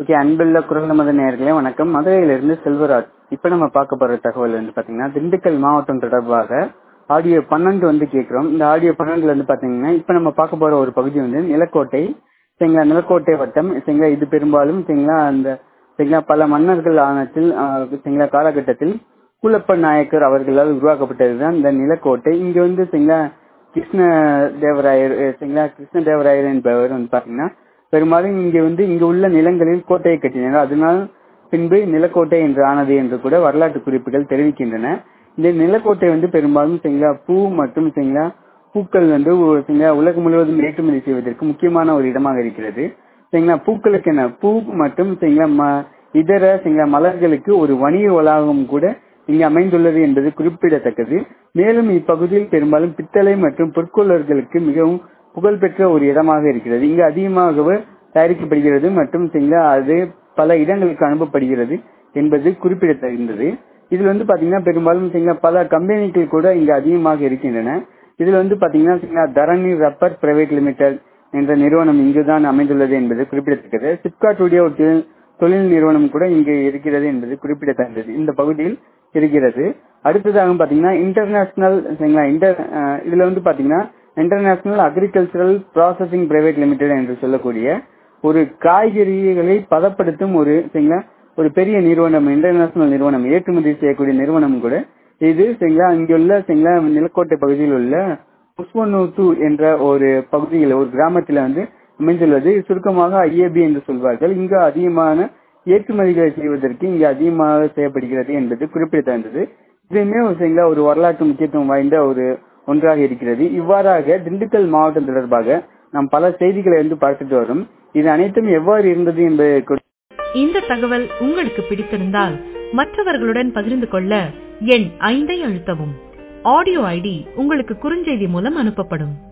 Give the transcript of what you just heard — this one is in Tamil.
ஓகே அன்புள்ள குரல் நமது நேயர்களே வணக்கம் மதுரையிலிருந்து செல்வராஜ் இப்ப நம்ம பார்க்க போற தகவல் வந்து பாத்தீங்கன்னா திண்டுக்கல் மாவட்டம் தொடர்பாக ஆடியோ பன்னெண்டு வந்து கேட்கிறோம் இந்த ஆடியோ பன்னெண்டுல வந்து பாத்தீங்கன்னா இப்ப நம்ம பார்க்க போற ஒரு பகுதி வந்து நிலக்கோட்டை சரிங்களா நிலக்கோட்டை வட்டம் சரிங்களா இது பெரும்பாலும் சரிங்களா அந்த சரிங்களா பல மன்னர்கள் ஆனத்தில் ஆஹ், சரிங்களா காலகட்டத்தில் கூலப்ப நாயக்கர் அவர்களால் உருவாக்கப்பட்டதுதான் இந்த நிலக்கோட்டை இங்க வந்து சரிங்களா கிருஷ்ண தேவராயர் அஹ், சரிங்களா கிருஷ்ண தேவராயர் என்பவர் வந்து பாத்தீங்கன்னா பெரும்பாலும் இங்க வந்து இங்க உள்ள நிலங்களில் கோட்டையை கட்டினார் அதனால் பின்பு நிலக்கோட்டை என்று ஆனது என்று கூட வரலாற்று குறிப்புகள் தெரிவிக்கின்றன இந்த நிலக்கோட்டை வந்து பெரும்பாலும் சரிங்களா பூ மற்றும் சரிங்களா பூக்கள் வந்து ஒரு சரிங்களா உலகம் முழுவதும் ஏற்றுமதி செய்வதற்கு முக்கியமான ஒரு இடமாக இருக்கிறது சரிங்களா பூக்களுக்கு என்ன பூ மற்றும் சரிங்களா ம- இதர சரிங்களா மலர்களுக்கு ஒரு வணிக வளாகம் கூட இங்கு அமைந்துள்ளது என்பது குறிப்பிடத்தக்கது மேலும் இப்பகுதியில் பெரும்பாலும் பித்தளை மற்றும் பொற்கொள்ளர்களுக்கு மிகவும் புகழ்பெற்ற ஒரு இடமாக இருக்கிறது இங்கு அதிகமாக தயாரிக்கப்படுகிறது மற்றும் சரிங்களா அது பல இடங்களுக்கு அனுப்பப்படுகிறது என்பது குறிப்பிடத்தகுந்தது இதுல வந்து பாத்தீங்கன்னா பெரும்பாலும் சரிங்களா பல கம்பெனிகள் கூட இங்கு அதிகமாக இருக்கின்றன இதுல வந்து பாத்தீங்கன்னா சரிங்களா தரணி ரப்பர் பிரைவேட் லிமிடெட் என்ற நிறுவனம் இங்குதான் அமைந்துள்ளது என்பது குறிப்பிடத்தக்கது சிப்காட் உடைய ஒரு தொழில் தொழில் நிறுவனம் கூட இங்கு இருக்கிறது என்பது குறிப்பிடத்தக்கது இந்த பகுதியில் இருக்கிறது அடுத்ததாக பாத்தீங்கன்னா இன்டர்நேஷனல் சரிங்களா இன்டர் அஹ் இதுல வந்து பாத்தீங்கன்னா international agricultural processing private limited என்று சொல்லக்கூடிய ஒரு காய்கறிகளை பதப்படுத்தும் ஒரு சரிங்களா ஒரு பெரிய நிறுவனம் இன்டர்நேஷனல் நிறுவனம் ஏற்றுமதி செய்யக்கூடிய நிறுவனம் கூட இது சரிங்களா இங்குள்ள சரிங்களா நிலக்கோட்டை பகுதியில் உள்ள புஷ்பனூத்து என்ற ஒரு பகுதியில் ஒரு கிராமத்தில் வந்து அமைந்துள்ளது சுருக்கமாக ஐஏபி என்று சொல்வார்கள் இங்கு அதிகமான ஏற்றுமதிகளை செய்வதற்கு இங்கு அதிகமாக செய்யப்படுகிறது என்பது குறிப்பிடத்தகுந்தது இதுவுமே ஒரு சரிங்களா ஒரு வரலாற்று முக்கியத்துவம் வாய்ந்த ஒரு ஒன்றாக இருக்கிறது இவ்வாறாக திண்டுக்கல் மாவட்டம் தொடர்பாக நாம் பல செய்திகளை வந்து பார்த்துட்டு வரும் இது அனைத்தும் எவ்வாறு இருந்தது என்பதை குறித்து இந்த தகவல் உங்களுக்கு பிடித்திருந்தால் மற்றவர்களுடன் பகிர்ந்து கொள்ள எண் ஐந்தை அழுத்தவும் ஆடியோ ஐடி உங்களுக்கு குறுஞ்செய்தி மூலம் அனுப்பப்படும்